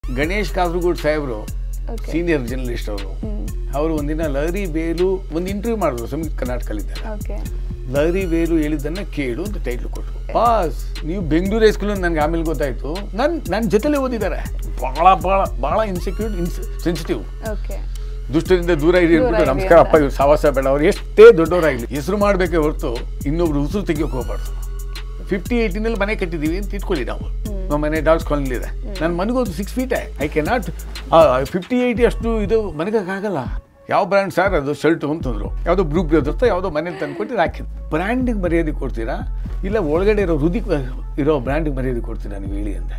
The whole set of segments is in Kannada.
ಗಣೇಶ್ ಕಾಸರಗೋಡ್ ಸಾಹೇಬರು ಓಕೆ ಸೀನಿಯರ್ ಜರ್ನಲಿಸ್ಟ್ ಅವರು ಅವರು ಒಂದಿನ ಲಹರಿ ಬೇಲು ಒಂದು ಇಂಟರ್ವ್ಯೂ ಮಾಡಿದ್ರು ಸಂಯುಕ್ತ ಕರ್ನಾಟಕಲ್ಲಿದ್ದಾಗ ಓಕೆ ಲಹರಿ ಬೇಲು ಹೇಳಿದ್ದನ್ನ ಕೇಳು ಅಂತ ಟೈಟ್ಲ್ ಕೊಟ್ಟರು ಪಾಸ್ ನೀವು ಬೆಂಗಳೂರು ಹೈಸ್ಕೂಲ್ ನನಗೆ ಆಮೇಲೆ ಗೊತ್ತಾಯ್ತು ನನ್ನ ನನ್ನ ಜೊತೆಲೇ ಓದಿದ್ದಾರೆ ಭಾಳ ಭಾಳ ಭಾಳ ಇನ್ಸೆಕ್ಯೂರ್ ಇನ್ಸ್ ಸೆನ್ಸಿಟಿವ್ ಓಕೆ ದುಷ್ಟರಿಂದ ದೂರ ಇರಿ ದೂರ ಅಂದ್ಬಿಟ್ಟು ಇರಿ ನಮಸ್ಕಾರ ಅಂತ. ಅಪ್ಪ ಇವ್ರು ಸಾವಾಸ ಬೇಡ ಅವ್ರು ಎಷ್ಟೇ ದೊಡ್ಡವರಾಗಲಿ ಹೆಸರು ಮಾಡಬೇಕೇ ಹೊರತು ಇನ್ನೊಬ್ರು ಉಸಿರು ತೆಗಿಯೋಕೆ ಹೋಗ್ಬಾರ್ದು ಫಿಫ್ಟಿ ಏಯ್ಟಿನಲ್ಲಿ ಮನೆ ಕಟ್ಟಿದ್ದೀವಿ ಅಂತ ಇಟ್ಕೊಳ್ಳಿ ನಾವು ನಮ್ಮ ಮನೆ ಡಾಲ್ಸ್ ಕಾಲೋನಿ ಇದೆ ನನ್ನ ಮನೆಗೋದು ಸಿಕ್ಸ್ ಫೀಟೇ I cannot fifty eighty ಅಷ್ಟು ಇದು ಮನೆಗಾಗಲ್ಲ ಯಾವ ಬ್ರ್ಯಾಂಡ್ ಸರ್ ಅದು ಶರ್ಟು ಅಂತಂದ್ರು ಯಾವುದೋ ಬ್ರೂ ಬ್ರದರ್ಸ್ ಯಾವುದೋ ಮನೆ ತಂದ್ಕೊಟ್ಟು ಹಾಕಿದ್ದು ಬ್ರ್ಯಾಂಡಿಗೆ ಮರ್ಯಾದೆ ಕೊಡ್ತೀರಾ ಇಲ್ಲ ಒಳಗಡೆ ಇರೋ ಹೃದಯ ಇರೋ ಬ್ರ್ಯಾಂಡಿಗೆ ಮರ್ಯಾದೆ ಕೊಡ್ತೀರಾ ನೀವು ಹೇಳಿ ಅಂತ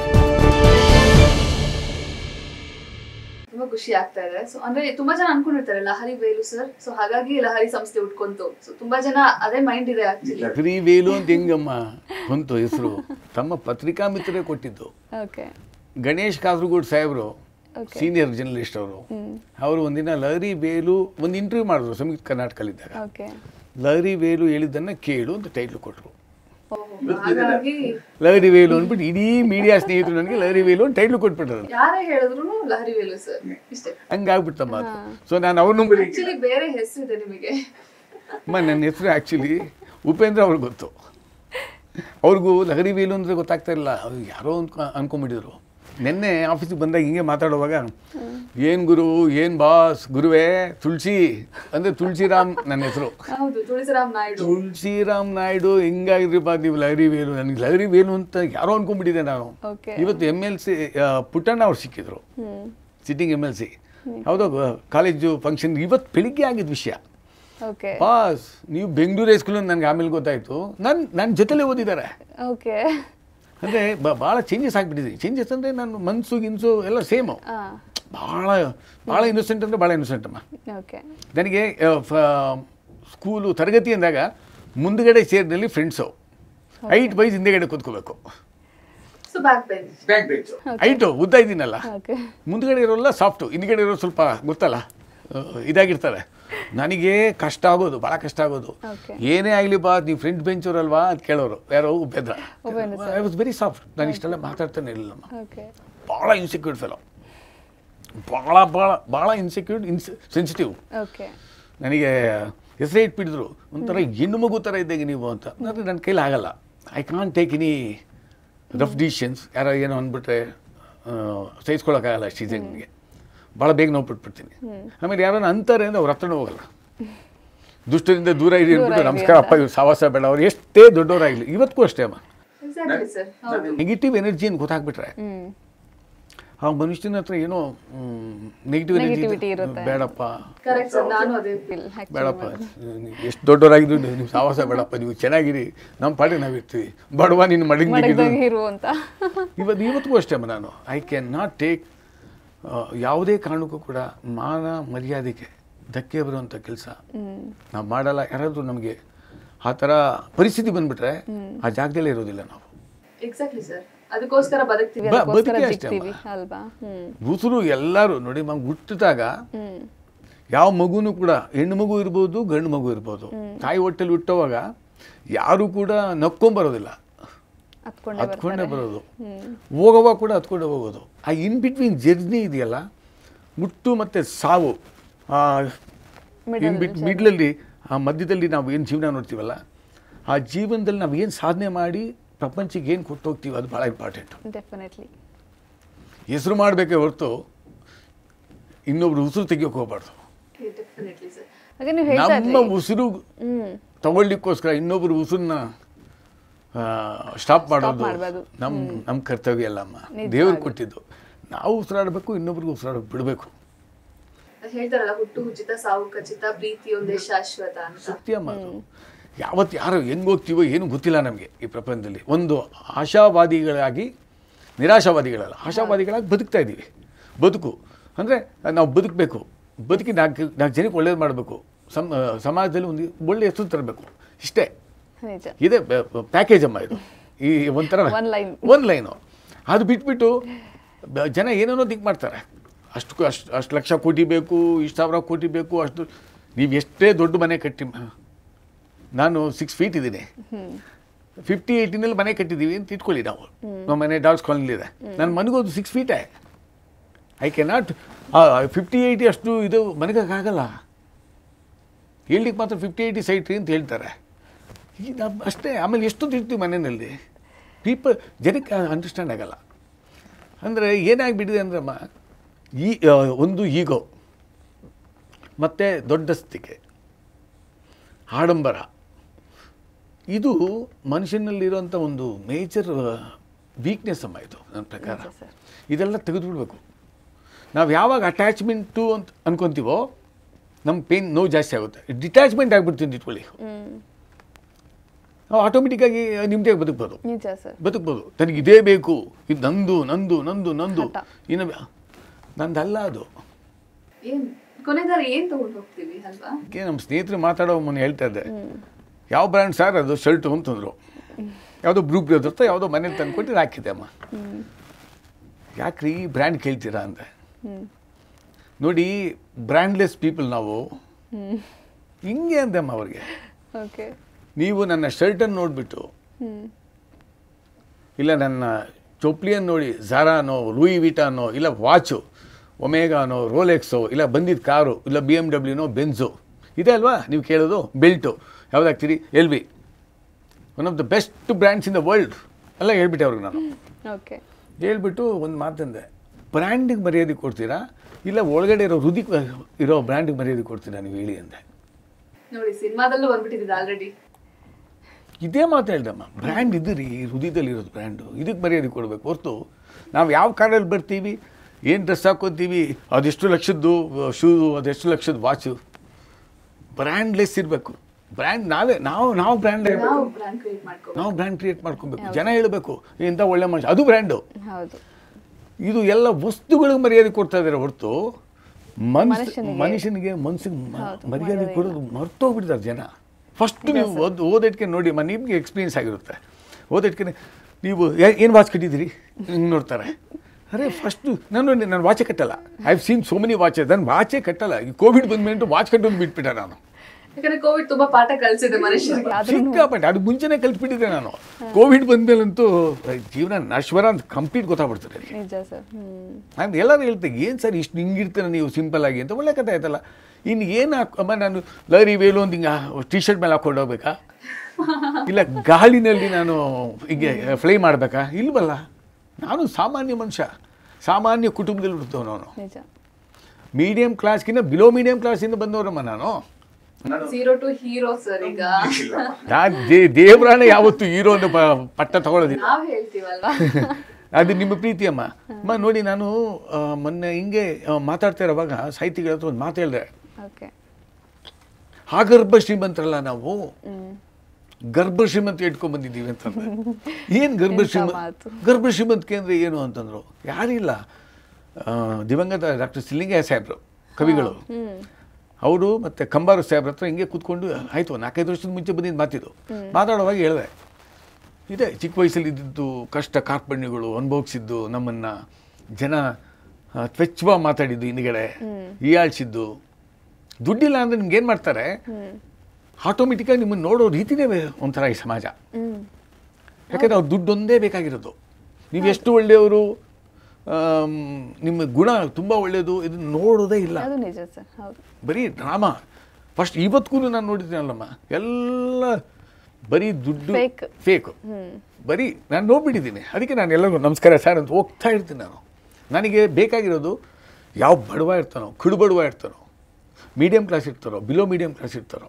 ತುಂಬಾ ಖುಷಿ ಆಗ್ತಾ ಇದೆ ಸೊ ಅಂದ್ರೆ ತುಂಬಾ ಜನ ಅನ್ಕೊಂಡಿರ್ತಾರೆ ಲಹರಿ ಬೇಲು ಸರ್ ಸೊ ಹಾಗಾಗಿ ಲಹರಿ ಸಂಸ್ಥೆ ಉಟ್ಕೊಂತು ಸೊ ತುಂಬಾ ಜನ ಅದೇ ಮೈಂಡ್ ಇದೆ ಆಕ್ಚುಲಿ ಲಹರಿ ವೇಲು ಅಂತ ಹೆಂಗಮ್ಮ ಬಂತು ಹೆಸರು ತಮ್ಮ ಪತ್ರಿಕಾ ಮಿತ್ರರೇ ಕೊಟ್ಟಿದ್ದು ಓಕೆ ಗಣೇಶ್ ಕಾಸರಗೋಡ್ ಸಾಹೇಬರು Okay. ಸೀನಿಯರ್ ಜರ್ನಲಿಸ್ಟ್ ಅವರು ಅವರು ಒಂದಿನ ಲಹರಿ ಬೇಲು ಒಂದು ಇಂಟರ್ವ್ಯೂ ಮಾಡಿದ್ರು ಸಂಯುಕ್ತ ಕರ್ನಾಟಕಲ್ಲಿದ್ದಾಗ ಓಕೆ ಲಹರಿ ಬೇಲು ಹೇಳಿದ್ದನ್ನ ಕೇಳು ಅಂತ ಟೈಟ್ಲ್ ಕೊಟ್ಟರು ಹಾಗಾಗಿ ಲಹರಿ ವೇಲು ಅಂದ್ಬಿಟ್ಟು ಇಡೀ ಮೀಡಿಯಾ ಸ್ನೇಹಿತರು ನನಗೆ ಲಹರಿ ವೇಲು ಅಂತ ಟೈಟ್ಲ್ ಕೊಟ್ಬಿಟ್ರು ಯಾರೇ ಹೇಳಿದ್ರು ಲಹರಿ ಬೇಲು ಸರ್ ಇಷ್ಟೇ ಹಂಗಾಗ್ಬಿಡ್ತ ಮಾತು ಸೊ ನಾನು ಅವ್ರನ್ನೂ ಆಕ್ಚುಲಿ ಬೇರೆ ಹೆಸರಿದೆ ನಿಮಗೆ ಅಮ್ಮ ನನ್ನ ಹೆಸರು ಆ್ಯಕ್ಚುಲಿ ಉಪೇಂದ್ರ ಅವ್ರಿಗೆ ಗೊತ್ತು ಅವ್ರಿಗೂ ಲಹರಿ ವೇಲು ಅಂದರೆ ಗೊತ್ತಾಗ್ತಾ ಇಲ್ಲ ಅವ್ರು ಯಾರೋ ಅನ್ಕೊ ಅನ್ಕೊಂಬಿಟ್ಟಿದ್ರು ನಿನ್ನೆ ಆಫೀಸಿಗೆ ಬಂದಾಗ ಹಿಂಗೆ ಮಾತಾಡುವಾಗ ಏನು ಗುರು ಏನು ಬಾಸ್ ಗುರುವೇ ತುಳಸಿ ಅಂದರೆ ತುಳಸಿರಾಮ್ ನನ್ನ ಹೆಸರು ಹೌದು ತುಳಸಿರಾಮ್ ನಾಯ್ಡು ತುಳಸಿರಾಮ್ ನಾಯ್ಡು ಹಿಂಗಾಗಿದ್ರಿಪ್ಪ ನೀವು ಲಹರಿ ವೇಲು ನನಗೆ ಲಹರಿ ವೇಲು ಅಂತ ಯಾರೋ ಅನ್ಕೊಂಡ್ಬಿಟ್ಟಿದ್ದೆ ನಾನು ಓಕೆ ಇವತ್ತು ಎಮ್ ಎಲ್ ಸಿ ಪುಟ್ಟಣ್ಣ ಅವ್ರು ಸಿಕ್ಕಿದ್ರು hmm sitting M L C ಯಾವುದೋ ಕಾಲೇಜು ಫಂಕ್ಷನ್ ಇವತ್ತು ಬೆಳಿಗ್ಗೆ ಆಗಿದ್ದ ವಿಷಯ ಓಕೆ ಪಾಸ್ ನೀವು ಬೆಂಗಳೂರು ಹೈಸ್ಕೂಲ್ ನನಗೆ ಆಮೇಲೆ ಗೊತ್ತಾಯಿತು ನನ್ನ ನನ್ನ ಜೊತೆಲೇ ಓದಿದ್ದಾರೆ ಓಕೆ ಅಂದರೆ ಭಾಳ ಚೇಂಜಸ್ ಆಗಿಬಿಟ್ಟಿದೆ ಚೇಂಜಸ್ ಅಂದರೆ ನನ್ನ ಮನಸ್ಸು ಗಿನ್ಸು ಎಲ್ಲ ಸೇಮು ಆ ಭಾಳ ಭಾಳ ಇನ್ನೋಸೆಂಟ್ ಅಂದರೆ ಭಾಳ ಇನ್ನೋಸೆಂಟ್ ಅಮ್ಮ ಓಕೆ ನನಗೆ ಸ್ಕೂಲು ತರಗತಿ ಅಂದಾಗ ಮುಂದ್ಗಡೆ ಸೇರಿನಲ್ಲಿ ಫ್ರೆಂಡ್ಸು ಐಟ್ ವೈಸ್ ಹಿಂದೆಗಡೆ ಕೂತ್ಕೋಬೇಕು so back bench back bench height ಉದ್ದ ಇದ್ದೀನಲ್ಲ ಓಕೆ ಮುಂದ್ಗಡೆ ಇರೋಲ್ಲ ಸಾಫ್ಟು ಹಿಂದ್ಗಡೆ ಇರೋ ಸ್ವಲ್ಪ ಗೊತ್ತಲ್ಲ ಆ, ಇದಾಗಿರ್ತಾರೆ ನನಗೆ ಕಷ್ಟ ಆಗೋದು ಭಾಳ ಕಷ್ಟ ಆಗೋದು Okay. ಏನೇ ಆಗಲಿ ಬಾ ನೀವು ಫ್ರೆಂಡ್ ಬೆಂಚವ್ರಲ್ವಾ ಅಂತ ಕೇಳೋರು ಯಾರೋ Upendra Upendra I was very soft ನಾನು ಇಷ್ಟೆಲ್ಲ ಮಾತಾಡ್ತಾನೆ ಇರಲಿಲ್ಲಮ್ಮ ಓಕೆ ಭಾಳ ಇನ್ಸೆಕ್ಯೂರ್ಡ್ ಫೆಲೋ ಭಾಳ ಭಾಳ ಭಾಳ ಇನ್ಸೆಕ್ಯೂರ್ಡ್ ಇನ್ಸ್ ಸೆನ್ಸಿಟಿವ್ ಓಕೆ ನನಗೆ ಹೆಸರೇ ಇಟ್ಬಿಟ್ಟಿದ್ರು ಒಂಥರ ಹೆಣ್ಣು ಮಗು ಥರ ಇದ್ದಂಗೆ ನೀವು ಅಂತ ಅಂದರೆ ನನ್ನ ಕೈಲಿ ಆಗಲ್ಲ I can't take any rough decisions ಯಾರೋ ಏನೋ ಅಂದ್ಬಿಟ್ರೆ ಸಹಿಸ್ಕೊಳಕ್ಕಾಗಲ್ಲ ಅಷ್ಟು ಈಸಿ ನನಗೆ ಭಾಳ ಬೇಗ ನೋವು ಬಿಟ್ಬಿಡ್ತೀನಿ ಆಮೇಲೆ ಯಾರನ್ನ ಅಂತಾರೆ ಅಂದ್ರೆ ಅವ್ರ ಹತ್ರನೂ ಹೋಗಲ್ಲ ದುಷ್ಟರಿಂದ ದೂರ ಇರಿ ದೂರ ಅಂದ್ಬಿಟ್ಟು ಇರಿ ನಮಸ್ಕಾರ ಅಪ್ಪ ಇವ್ರು ಸಾವಾಸ ಬೇಡ ಅವ್ರು ಎಷ್ಟೇ ದೊಡ್ಡವರಾಗಲಿ ಇವತ್ತಿಗೂ ಅಷ್ಟೇ ಅಮ್ಮ ಎಕ್ಸಾಕ್ಟ್ಲಿ ಸರ್ ಹೌದು ನೆಗೆಟಿವ್ ಎನರ್ಜಿ ಅಂತ ಗೊತ್ತಾಗ್ಬಿಟ್ರೆ ಹ್ಮ್ ಆ ಮನುಷ್ಯನ ಹತ್ರ ಏನೋ ನೆಗೆಟಿವ್ Negativity ಎನರ್ಜಿ ಇರುತ್ತೆ. ಬೇಡಪ್ಪ ಕರೆಕ್ಟ್ ಸರ್ ನಾನು ಅದೇ ಫಿಲ್ ಬೇಡಪ್ಪ ಎಷ್ಟು ದೊಡ್ಡವರಾಗಿದ್ರು ನೀವು ಸಾವಾಸ ಬೇಡಪ್ಪ ನೀವು ಚೆನ್ನಾಗಿರಿ ನಮ್ಮ ಪಾಡಿಗೆ ನಾವು ಇರ್ತೀವಿ ಬಡವ ನಿನ್ನ ಮಡಗಿ ಮಡಗ್ದಾಗ ಇರು ಅಂತ ಇವತ್ತು ಇವತ್ತಿಗೂ ಅಷ್ಟೇ ಅಮ್ಮ ನಾನು ಐ ಕ್ಯಾನ್ ನಾಟ್ ಟೇಕ್ ಯಾವುದೇ ಕಾರಣಕ್ಕೂ ಕೂಡ ಮಾನ ಮರ್ಯಾದೆಗೆ ಧಕ್ಕೆ ಬರುವಂಥ ಕೆಲಸ ಹ್ಮ್ ನಾವು ಮಾಡಲ್ಲ ಯಾರಾದರೂ ನಮಗೆ ಆ ಥರ ಪರಿಸ್ಥಿತಿ ಬಂದ್ಬಿಟ್ರೆ ಆ ಜಾಗದಲ್ಲೇ ಇರೋದಿಲ್ಲ ನಾವು ಎಕ್ಸಾಕ್ಟ್ಲಿ ಸರ್ ಅದಕ್ಕೋಸ್ಕರ ಬದುಕ್ತೀವಿ ಬ- ಅದಕ್ಕೋಸ್ಕರ ಬದುಕಿ ಅಷ್ಟೇ ಜಿಗ್ತೀವಿ ಅಮ್ಮ. ಅಲ್ವಾ ಹ್ಮ್ ಉಸಿರು ಎಲ್ಲರೂ ನೋಡಿ ಮಗ ಹುಟ್ಟಿದಾಗ ಹ್ಮ್ ಯಾವ ಮಗುನೂ ಕೂಡ ಹೆಣ್ಣು ಮಗು ಇರ್ಬೋದು ಗಂಡು ಮಗು ಇರ್ಬೋದು ತಾಯಿ ಹೊಟ್ಟೆಲಿ ಹುಟ್ಟುವಾಗ ಯಾರು ಕೂಡ ನಕ್ಕೊಂಬರೋದಿಲ್ಲ ಹತ್ಕೊಂಡೆ ಹತ್ಕೊಂಡೇ ಬರ್ತಾರೆ ಬರೋದು ಹ್ಮ್ ಹೋಗೋವಾಗ ಕೂಡ ಹತ್ಕೊಂಡೇ ಹೋಗೋದು ಆ ಇನ್ ಬಿಟ್ವೀನ್ ಜರ್ನಿ ಇದೆಯಲ್ಲ ಮುಟ್ಟು ಮತ್ತು ಸಾವು ಆ Middle ಇನ್ ಬಿಟ್ ಮಿಡ್ಲಲ್ಲಿ ಆ ಮಧ್ಯದಲ್ಲಿ ನಾವು ಏನು ಜೀವನ ನೋಡ್ತೀವಲ್ಲ ಆ ಜೀವನದಲ್ಲಿ ನಾವು ಏನು ಸಾಧನೆ ಮಾಡಿ ಪ್ರಪಂಚಕ್ಕೆ ಏನು ಕೊಟ್ಟು ಹೋಗ್ತೀವಿ ಅದು ಭಾಳ ಇಂಪಾರ್ಟೆಂಟ್ ಡೆಫಿನೆಟ್ಲಿ ಹೆಸರು ಮಾಡಬೇಕೇ ಹೊರತು ಇನ್ನೊಬ್ರು ಉಸಿರು ತೆಗಿಯೋಕೆ ಹೋಗ್ಬಾರ್ದು ಡೆಫಿನೆಟ್ಲಿ ಸರ್ ಹಾಗೆ ನೀವು ಹೇಳ್ತಾ ನಮ್ಮ ಇದ್ರಿ ಉಸಿರು ಹ್ಮ್ ತಗೊಳ್ಲಿಕ್ಕೋಸ್ಕರ ಇನ್ನೊಬ್ರು ಉಸಿರನ್ನ ಸ್ಟಾಪ್ ಮಾಡೋದು ಮಾಡ್ಬಾರ್ದು. ನಮ್ಮ ನಮ್ಮ ಕರ್ತವ್ಯ ಅಲ್ಲ ಅಮ್ಮ ನಿಜ ದೇವ್ರು ಅದು. ಕೊಟ್ಟಿದ್ದು ನಾವು ಉಸಿರಾಡಬೇಕು ಇನ್ನೊಬ್ರಿಗೆ ಉಸಿರಾಡೋಕೆ ಬಿಡಬೇಕು ಹೇಳ್ತಾರಲ್ಲ ಹುಟ್ಟು ಉಚಿತ ಸಾವು ಖಚಿತ ಪ್ರೀತಿ ಒಂದೇ ಶಾಶ್ವತ ಅಂತ ಸತ್ಯ ಮಾತು ಯಾವತ್ತು ಯಾರು ಹೆಂಗೆ ಹೋಗ್ತೀವೋ ಏನು ಗೊತ್ತಿಲ್ಲ ನಮಗೆ ಈ ಪ್ರಪಂಚದಲ್ಲಿ ಒಂದು ಆಶಾವಾದಿಗಳಾಗಿ ನಿರಾಶಾವಾದಿಗಳಲ್ಲ ಆಶಾವಾದಿಗಳಾಗಿ ಬದುಕ್ತಾ ಇದ್ದೀವಿ ಬದುಕು ಅಂದರೆ ನಾವು ಬದುಕಬೇಕು ಬದುಕಿ ನಾಲ್ಕು ನಾಲ್ಕು ಜನಕ್ಕೆ ಒಳ್ಳೇದು ಮಾಡಬೇಕು ಸಮ್ ಸಮಾಜದಲ್ಲಿ ಒಂದು ಒಳ್ಳೆ ಹೆಸರು ತರಬೇಕು ಇಷ್ಟೇ ನಿಜ ಇದೆ ಪ್ಯಾಕೇಜ್ ಅಮ್ಮ ಇದು ಈ ಒಂಥರ One line. ಒಂದು ಲೈನು ಅದು ಬಿಟ್ಬಿಟ್ಟು ಬ- ಜನ ಏನೇನೋ ಥಿಂಕ್ ಮಾಡ್ತಾರೆ ಅಷ್ಟು ಅಷ್ಟು ಅಷ್ಟು ಲಕ್ಷ ಕೋಟಿ ಬೇಕು ಇಷ್ಟು ಸಾವಿರ ಕೋಟಿ ಬೇಕು ಅಷ್ಟು ನೀವು ಎಷ್ಟೇ ದೊಡ್ಡ ಮನೆ ಕಟ್ಟಿ ಮ- ನಾನು ಸಿಕ್ಸ್ ಫೀಟ್ ಇದ್ದೀನಿ ಫಿಫ್ಟಿ ಏಯ್ಟಿನಲ್ಲಿ ಮನೆ ಕಟ್ಟಿದ್ದೀವಿ ಅಂತ ಇಟ್ಕೊಳ್ಳಿ ನಾವು ನಮ್ಮ ಮನೆ ಡಾಲ್ಸ್ ಕಾಲೋನಿ ಇದೆ ನನ್ನ ಮನೆಗೋದು ಸಿಕ್ಸ್ ಫೀಟೇ ಐ ಕೆನಾಟ್ ಫಿಫ್ಟಿ ಏಯ್ಟಿ ಅಷ್ಟು ಇದು ಮನೆಗಾಗಲ್ಲ ಹೇಳ್ಲಿಕ್ಕೆ ಮಾತ್ರ ಫಿಫ್ಟಿ ಏಯ್ಟಿ ಸೈಟ್ ರೀ ಅಂತ ಹೇಳ್ತಾರೆ ಈಗ ನಾವು ಅಷ್ಟೇ ಆಮೇಲೆ ಎಷ್ಟೊತ್ತು ಇರ್ತೀವಿ ಮನೆಯಲ್ಲಿ ಪೀಪಲ್ ಜನಕ್ಕೆ ಅಂಡರ್ಸ್ಟ್ಯಾಂಡ್ ಆಗಲ್ಲ ಅಂದರೆ ಏನಾಗಿಬಿಟ್ಟಿದೆ ಅಂದ್ರಮ್ಮ ಈ ಆ, ಒಂದು ಈಗೋ ಮತ್ತು ದೊಡ್ಡಸ್ತಿಕೆ ಆಡಂಬರ ಇದು ಮನುಷ್ಯನಲ್ಲಿರುವಂಥ ಒಂದು ಮೇಜರ್ ವೀಕ್ನೆಸ್ ಅಮ್ಮ ಇದು ನನ್ನ ಪ್ರಕಾರ ನಿಜ ಸರ್. ಇದೆಲ್ಲ ತೆಗೆದುಬಿಡ್ಬೇಕು ನಾವು ಯಾವಾಗ ಅಟ್ಯಾಚ್ಮೆಂಟು ಅಂತ ಅನ್ಕೊಂತೀವೋ ನಮ್ಮ ಪೇನ್ ನೋವು ಜಾಸ್ತಿ ಆಗುತ್ತೆ ಡಿಟ್ಯಾಚ್ಮೆಂಟ್ ಆಗಿಬಿಡ್ತೀನಿ ಇಟ್ಕೊಳ್ಳಿ ಹ್ಮ್ ನಾವು ಆಟೋಮೆಟಿಕ್ಕಾಗಿ ನಿಮ್ಮದೇ ಬದುಕ್ಬೋದು ನಿಜ ಸರ್ ಬದುಕ್ಬೋದು ನನಗೆ ಇದೇ ಬೇಕು ಇದು ನಂದು ನಂದು ನಂದು ನಂದು ಹಠ. ಇನ್ನು ಬ- ನಂದಲ್ಲ ಅದು ಏನ್ ಕೊನೆದಾರಿ ಏನ್ ತಗೊಂಡು ಹೋಗ್ತೀವಿ ಅಲ್ವಾ ಅದಕ್ಕೆ ನಮ್ಮ ಸ್ನೇಹಿತರು ಮಾತಾಡೋ ಮೊನ್ನೆ ಹೇಳ್ತಾ ಇದ್ದೆ ಯಾವ ಬ್ರ್ಯಾಂಡ್ ಸರ್ ಅದು ಶರ್ಟು ಅಂತಂದರು ಯಾವುದೋ ಬ್ರೂ ಬ್ರದರ್ತ ಯಾವುದೋ ಮನೇಲಿ ತಂದ್ಕೊಟ್ಟು ಹಾಕಿದ್ದೆ ಅಮ್ಮ ಯಾಕ್ರಿ ಬ್ರ್ಯಾಂಡ್ ಕೇಳ್ತೀರಾ ಅಂದೆ ಹ್ಮ್ ನೋಡಿ ಬ್ರ್ಯಾಂಡ್ಲೆಸ್ ಪೀಪಲ್ ನಾವು ಹಿಂಗೆ ಅಂದಮ್ಮ ಅವ್ರಿಗೆ ಓಕೆ ನೀವು ನನ್ನ ಶರ್ಟನ್ನು ನೋಡಿಬಿಟ್ಟು ಹ್ಮ್ ಇಲ್ಲ ನನ್ನ ಚೊಪ್ಲಿಯನ್ನು ನೋಡಿ ಝಾರಾನೋ ಲೂಯಿ ವಿಟಾನೋ ಇಲ್ಲ ವಾಚು ಒಮೇಗಾನೋ ರೋಲೆಕ್ಸೋ ಇಲ್ಲ ಬಂದಿದ್ದ ಕಾರು ಇಲ್ಲ ಬಿ ಎಮ್ ಡಬ್ಲ್ಯೂನೋ ಬೆನ್ಸು ಇದೆ ಅಲ್ವಾ ನೀವು ಕೇಳೋದು ಬೆಲ್ಟು ಯಾವ್ದಾಗ್ತೀರಿ L B one of the best brands in the world ಎಲ್ಲ ಹೇಳ್ಬಿಟ್ಟೆ ಅವ್ರಿಗೆ ನಾನು ಓಕೆ ಹೇಳ್ಬಿಟ್ಟು ಒಂದು ಮಾತಂದೆ ಬ್ರ್ಯಾಂಡಿಗೆ ಮರ್ಯಾದೆ ಕೊಡ್ತೀರಾ ಇಲ್ಲ ಒಳಗಡೆ ಇರೋ ಹೃದಯ ಇರೋ ಬ್ರ್ಯಾಂಡಿಗೆ ಮರ್ಯಾದೆ ಕೊಡ್ತೀರಾ ನೀವು ಹೇಳಿ ಅಂದೆ ನೋಡಿ ಸಿನಿಮಾದಲ್ಲೂ ಬಂದ್ಬಿಟ್ಟಿದೆ ಆಲ್ರೆಡಿ ಇದೇ ಮಾತು ಹೇಳ್ದಮ್ಮ ಬ್ರ್ಯಾಂಡ್ ಇದು ರೀ ಹೃದಯದಲ್ಲಿ ಇರೋದು ಬ್ರ್ಯಾಂಡು ಇದಕ್ಕೆ ಮರ್ಯಾದೆ ಕೊಡಬೇಕು ಹೊರತು ನಾವು ಯಾವ ಕಾರಲ್ಲಿ ಬರ್ತೀವಿ ಏನು ಡ್ರೆಸ್ ಹಾಕ್ಕೊತೀವಿ ಅದೆಷ್ಟು ಲಕ್ಷದ್ದು ಶೂಸು ಅದೆಷ್ಟು ಲಕ್ಷದ ವಾಚು ಬ್ರ್ಯಾಂಡ್ಲೆಸ್ ಇರಬೇಕು ಬ್ರ್ಯಾಂಡ್ ನಾವೇ ನಾವು ನಾವು ಬ್ರ್ಯಾಂಡ್ ನಾವು ಬ್ರ್ಯಾಂಡ್ ಕ್ರಿಯೇಟ್ ಮಾಡ್ಕೋ ನಾವು ಬ್ರ್ಯಾಂಡ್ ಕ್ರಿಯೇಟ್ ಮಾಡ್ಕೊಬೇಕು ಜನ ಹೇಳಬೇಕು ಇಂಥ ಒಳ್ಳೆ ಮನುಷ್ಯ ಅದು ಬ್ರ್ಯಾಂಡು ಹೌದು ಇದು ಎಲ್ಲ ವಸ್ತುಗಳಿಗೆ ಮರ್ಯಾದೆ ಕೊಡ್ತಾ ಇದ್ದಾರೆ ಹೊರತು ಮನ್ಸ್ ಮನುಷ್ಯನಿಗೆ- ಮನುಷ್ಯನಿಗೆ ಮನ್ಸಿಗೆ ಮ- ಹೌದು, ಮರ್ಯಾದೆ ಮರ್ಯಾದೆ ಕೊಡೋದು ಮರ್ತೋಗ್ಬಿಟ್ಟಿದ್ದಾರೆ ಜನ ಫಸ್ಟ್ ನೀವು ಓದ್ ಓದೋದಕ್ಕೆ ನೋಡಿ ಮ ನಿಮಗೆ ಎಕ್ಸ್ಪೀರಿಯನ್ಸ್ ಆಗಿರುತ್ತೆ ಓದೋದಕ್ಕೆ ನೀವು ಏನು ವಾಚ್ ಕಟ್ಟಿದ್ದೀರಿ ಹಿಂಗೆ ನೋಡ್ತಾರೆ ಅರೆ ಫಸ್ಟು ನಾನು ನಾನು ವಾಚೇ ಕಟ್ಟಲ್ಲ I have seen so many watches ನಾನು ವಾಚೇ ಕಟ್ಟಲ್ಲ ಈ ಕೋವಿಡ್ ಬಂದ್ಮೇಲೆ ವಾಚ್ ಕಟ್ಟೋದು ಬಿಟ್ಬಿಟ್ಟೆ ನಾನು ಯಾಕಂದ್ರೆ ಕೋವಿಡ್ ತುಂಬಾ ಪಾಠ ಕಲಿಸಿದೆ ಮನುಷ್ಯರಿಗೆ ಸಿಕ್ಕಾಪಟ್ಟೆ ಅದು ಮುಂಚೆನೇ ಕಲ್ತ್ಬಿಟ್ಟಿದ್ದೆ ನಾನು ಕೋವಿಡ್ ಬಂದ್ಮೇಲಂತೂ ಜೀವನ ನಶ್ವರ ಅಂತ ಕಂಪ್ಲೀಟ್ ಗೊತ್ತಾಗ್ಬಿಡ್ತದೆ ನನಗೆ ನಿಜ ಸರ್ ಹ್ಮ್ ನಾನು ಎಲ್ಲರೂ ಹೇಳ್ತೆ ಏನು ಸರ್ ಇಷ್ಟು ಹಿಂಗಿರ್ತೀರ ನೀವು ಸಿಂಪಲ್ ಆಗಿ ಅಂತ ಒಳ್ಳೆ ಕಥೆ ಆಯ್ತಲ್ಲ ಇನ್ನು ಏನು ಹಾಕ್ ಅಮ್ಮ ನಾನು ಲರಿ ವೇಲು ಒಂದು ಹಿಂಗೆ ಟಿ ಶರ್ಟ್ ಮೇಲೆ ಹಾಕೊಂಡು ಹೋಗ್ಬೇಕಾ ಇಲ್ಲ ಗಾಳಿನಲ್ಲಿ ನಾನು ಹೀಗೆ ಫ್ಲೈ ಮಾಡಬೇಕಾ ಇಲ್ವಲ್ಲ ನಾನು ಸಾಮಾನ್ಯ ಮನುಷ್ಯ ಸಾಮಾನ್ಯ ಕುಟುಂಬದಲ್ಲಿ ಹುಡ್ತವ ನಾನು ನಿಜ ಮೀಡಿಯಂ ಕ್ಲಾಸ್ಗಿಂತ ಬಿಲೋ ಮೀಡಿಯಂ ಕ್ಲಾಸಿಂದ ಬಂದವರಮ್ಮ ನಾನು ಜೀರೋ ಟು ಹೀರೋ ಸರ್ ಈಗ ನಾನು ದೇ ದೇವರಾಣ ಯಾವತ್ತು ಹೀರೋ ಅನ್ನೋ ಪ- ಪಟ್ಟ ತಗೊಳ್ಳೋದಿಲ್ಲ ನಾವ್ ಹೇಳ್ತೀವಲ್ವಾ ಅದು ನಿಮ್ಮ ಪ್ರೀತಿ ಅಮ್ಮ ಅಮ್ಮ ನೋಡಿ ನಾನು ಆ, ಮೊನ್ನೆ ಹಿಂಗೆ ಆ, ಮಾತಾಡ್ತಾ ಇರೋವಾಗ ಸಾಹಿತಿಗಳ ಹತ್ರ ಒಂದು ಮಾತು ಹೇಳಿದೆ ಓಕೆ ಹಾಗರ್ಭ ಶ್ರೀಮಂತರಲ್ಲ ನಾವು ಹ್ಮ್ ಗರ್ಭ ಶ್ರೀಮಂತ ಇಟ್ಕೊಂಡ್ ಬಂದಿದ್ದೀವಿ ಅಂತಂದ್ರೆ ಏನು ಗರ್ಭ ಎಂಥ ಶ್ರೀಮಂತ ಮಾತು. ಗರ್ಭ ಶ್ರೀಮಂತಿಕೆ ಅಂದರೆ ಏನು ಅಂತಂದ್ರು ಯಾರಿಲ್ಲ ಆ, ದಿವಂಗತ ಡಾಕ್ಟರ್ ಸಿಲ್ಲಿಂಗಯ್ಯ ಸಾಹೇಬ್ರು ಕವಿಗಳು ಹ್ಮ್ ಅವರು ಮತ್ತು ಕಂಬಾರು ಸಾಹೇಬ್ರ ಹತ್ರ ಹಿಂಗೆ ಕೂತ್ಕೊಂಡು ಆಯಿತು ನಾಲ್ಕೈದು ವರ್ಷದ ಮುಂಚೆ ಬಂದಿದ್ದು ಮಾತಿದ್ದು ಮಾತಾಡುವಾಗ ಹೇಳಿದೆ ಇದೆ ಚಿಕ್ಕ ವಯಸ್ಸಲ್ಲಿ ಇದ್ದಿದ್ದು ಕಷ್ಟ ಕಾರ್ಪಣ್ಯಗಳು ಅನುಭವಿಸಿದ್ದು ನಮ್ಮನ್ನು ಜನ ಆ, ತ್ವೆಚ್ವ ಮಾತಾಡಿದ್ದು ಹಿಂದ್ಗಡೆ ಹೀಯಾಳ್ಸಿದ್ದು ದುಡ್ಡಿಲ್ಲ ಅಂದರೆ ನಿಮ್ಗೆ ಏನು ಮಾಡ್ತಾರೆ ಹ್ಮ್ ಆಟೋಮೆಟಿಕ್ಕಾಗಿ ನಿಮ್ಮನ್ನು ನೋಡೋ ರೀತಿನೇ ಬೇ- ಒಂಥರ ಈ ಸಮಾಜ ಹ್ಮ್ ಯಾಕಂದ್ರೆ ಅವ್ರು ದುಡ್ಡು ಒಂದೇ ಬೇಕಾಗಿರೋದು ನೀವು ಎಷ್ಟು ಒಳ್ಳೆಯವರು ಆಮ್, ನಿಮ್ಮ ಗುಣ ತುಂಬ ಒಳ್ಳೆಯದು ಇದನ್ನು ನೋಡೋದೇ ಇಲ್ಲ ಅದು ನಿಜ ಸರ್ ಹೌದು ಬರೀ ಡ್ರಾಮಾ ಫಸ್ಟ್ ಇವತ್ತಿಗೂ ನಾನು ನೋಡಿದ್ದೀನಲ್ಲಮ್ಮ ಎಲ್ಲ ಬರೀ ದುಡ್ಡು Fake. ಫೇಕು ಹ್ಮ್ ಬರೀ ನಾನು ನೋಡ್ಬಿಟ್ಟಿದ್ದೀನಿ ಅದಕ್ಕೆ ನಾನು ಎಲ್ಲರಿಗೂ ನಮಸ್ಕಾರ ಸರ್ ಅಂತ ಹೋಗ್ತಾ ಇರ್ತೀನಿ ನಾನು ನನಗೆ ಬೇಕಾಗಿರೋದು ಯಾವ ಬಡವ ಇರ್ತಾನೋ ಕಿಡು ಬಡವ ಇರ್ತಾನೋ ಮೀಡಿಯಮ್ ಕ್ಲಾಸ್ ಇರ್ತಾರೋ ಬಿಲೋ ಮೀಡಿಯಮ್ ಕ್ಲಾಸ್ ಇರ್ತಾರೋ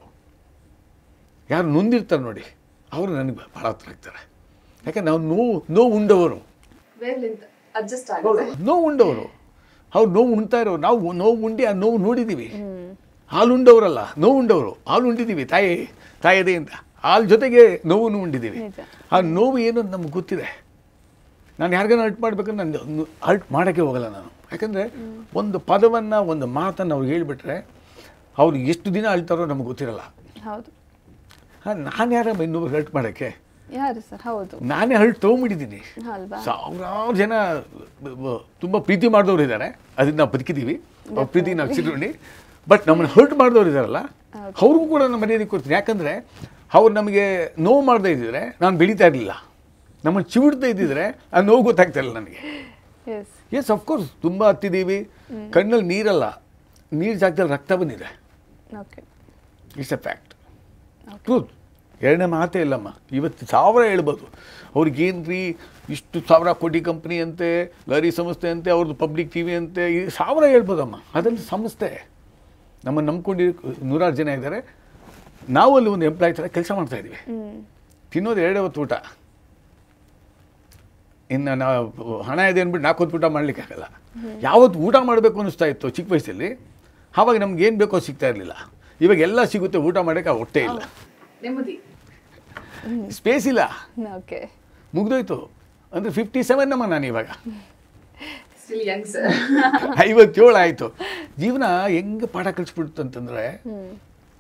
ಯಾರು ನೊಂದಿರ್ತಾರೆ ನೋಡಿ ಅವರು ನನಗೆ ಭಾಳ ಹತ್ರ ಆಗ್ತಾರೆ ಯಾಕಂದ್ರೆ ನಾವು ನೋವು ನೋವು ಉಂಡವರು ವೇವ್ಲಿಂತ್ ಅಡ್ಜಸ್ಟ್ ಆಗುತ್ತೆ ನೋವು ಉಂಡವರು ಅವ್ರು ನೋವು ಉಣ್ತಾ ಇರೋರು ನಾವು ನೋವು ಉಂಡಿ ಆ ನೋವು ನೋಡಿದ್ದೀವಿ ಹ್ಮ್ ಹಾಲು ಉಂಡವರಲ್ಲ ನೋವು ಉಂಡವರು ಹಾಲು ಉಂಡಿದ್ದೀವಿ ತಾಯಿ ತಾಯಿದೆ ಅಂತ ಹಾಲು ಜೊತೆಗೆ ನೋವನ್ನು ಉಂಡಿದ್ದೀವಿ ನಿಜ. ಆ ನೋವು ಏನು ಅಂತ ನಮ್ಗೆ ಗೊತ್ತಿದೆ ನಾನು ಯಾರಿಗಾನ ಹರ್ಟ್ ಮಾಡ್ಬೇಕಂದ್ರೆ ನಾನು ಹರ್ಟ್ ಮಾಡೋಕ್ಕೆ ಹೋಗಲ್ಲ ನಾನು ಯಾಕಂದರೆ ಒಂದು ಪದವನ್ನು ಒಂದು ಮಾತನ್ನು ಅವ್ರು ಹೇಳಿಬಿಟ್ರೆ ಅವ್ರು ಎಷ್ಟು ದಿನ ಅಳ್ತಾರೋ ನಮ್ಗೆ ಗೊತ್ತಿರಲ್ಲ ಹೌದು ನಾನು ಯಾರಮ್ಮ ಇನ್ನೊಬ್ರು ಹರ್ಟ್ ಮಾಡೋಕ್ಕೆ ಯಾರು ಸರ್ ಹೌದು ನಾನೇ ಹರ್ಟ್ ತೊಗೊಂಬಿಟ್ಟಿದ್ದೀನಿ ಅಲ್ವಾ ಸಾವಿರಾರು ಜನ ತುಂಬ ಪ್ರೀತಿ ಮಾಡಿದವ್ರು ಇದ್ದಾರೆ ಅದನ್ನ ನಾವು ಬದುಕಿದ್ದೀವಿ ಅವ್ರ ಪ್ರೀತಿ ನಾವು ಸಿರೋಣಿ ಬಟ್ ನಮ್ಮನ್ನು ಹರ್ಟ್ ಮಾಡಿದವ್ರು ಇದ್ದಾರಲ್ಲ ಅವ್ರಿಗೂ ಕೂಡ ನಾನು ಮರ್ಯಾದೆ ಕೊಡ್ತೀನಿ ಯಾಕಂದರೆ ಅವ್ರು ನಮಗೆ ನೋವು ಮಾಡದೇ ಇದ್ದಿದ್ರೆ ನಾನು ಬೆಳೀತಾ ಇರಲಿಲ್ಲ ನಮ್ಮನ್ನು ಚಿವುಡ್ತಾ ಇದ್ದಿದ್ರೆ ಆ ನೋವು ಗೊತ್ತಾಗ್ತಾ ಇಲ್ಲ ನನಗೆ ಎಸ್ ಎಸ್ ಅಫ್ಕೋರ್ಸ್ ತುಂಬ ಹತ್ತಿದ್ದೀವಿ ಕಣ್ಣಲ್ಲಿ ನೀರಲ್ಲ ನೀರು ಜಾಗದಲ್ಲಿ ರಕ್ತ ಬಂದಿದೆ okay it's a fact truth ಎರಡನೇ ಮಾತೇ ಇಲ್ಲಮ್ಮ ಇವತ್ತು ಸಾವಿರ ಹೇಳ್ಬೋದು ಅವ್ರಿಗೇನು ರೀ ಇಷ್ಟು ಸಾವಿರ ಕೋಟಿ ಕಂಪ್ನಿ ಅಂತೆ ಲರಿ ಸಂಸ್ಥೆ ಅಂತೆ ಅವ್ರದ್ದು ಪಬ್ಲಿಕ್ ಟಿ ವಿ ಅಂತೆ ಈ ಸಾವಿರ ಹೇಳ್ಬೋದಮ್ಮ ಅದನ್ನು ಸಂಸ್ಥೆ ನಮ್ಮನ್ನು ನಂಬ್ಕೊಂಡು ನೂರಾರು ಜನ ಇದ್ದಾರೆ ನಾವು ಅಲ್ಲಿ ಒಂದು ಎಂಪ್ಲಾಯ್ ಥರ ಕೆಲಸ ಮಾಡ್ತಾ ಇದ್ದೀವಿ ಹ್ಮ್ ತಿನ್ನೋದು ಎರಡೇ ಹೊತ್ತು ಊಟ ಇನ್ನು ನಾವು ಹಣ ಇದೆ ಅಂದ್ಬಿಟ್ಟು ನಾಲ್ಕು ಹೊತ್ತು ಊಟ ಮಾಡಲಿಕ್ಕಾಗಲ್ಲ ಯಾವತ್ತು ಊಟ ಮಾಡಬೇಕು ಅನ್ನಿಸ್ತಾ ಇತ್ತು ಚಿಕ್ಕ ವಯಸ್ಸಲ್ಲಿ ಆವಾಗ ನಮ್ಗೆ ಏನು ಬೇಕೋ ಸಿಗ್ತಾ ಇರಲಿಲ್ಲ ಇವಾಗ ಎಲ್ಲ ಸಿಗುತ್ತೆ ಊಟ ಮಾಡೋಕ್ಕೆ ಆ ಹೊಟ್ಟೆ ಇಲ್ಲ ನೆಮ್ಮದಿ ಸ್ಪೇಸ್ ಇಲ್ಲ ಓಕೆ ಮುಗ್ದೋಯ್ತು ಅಂದರೆ ಫಿಫ್ಟಿ ಸೆವೆನ್ ನಮ್ಮ ನಾನು ಇವಾಗ ಸ್ಟಿಲ್ ಯಂಗ್ ಸರ್ ಐವತ್ತೇಳು ಆಯಿತು ಜೀವನ ಹೆಂಗೆ ಪಾಠ ಕಲಿಸ್ಬಿಡ್ತು ಅಂತಂದರೆ ಹ್ಮ್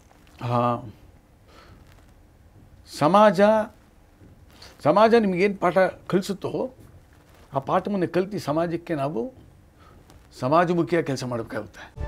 ಸಮಾಜ ಸಮಾಜ ನಿಮಗೇನು ಪಾಠ ಕಲಿಸುತ್ತೋ ಆ ಪಾಠವನ್ನು ಕಲಿತು ಸಮಾಜಕ್ಕೆ ನಾವು ಸಮಾಜಮುಖಿಯಾಗಿ ಕೆಲಸ ಮಾಡಬೇಕಾಗುತ್ತೆ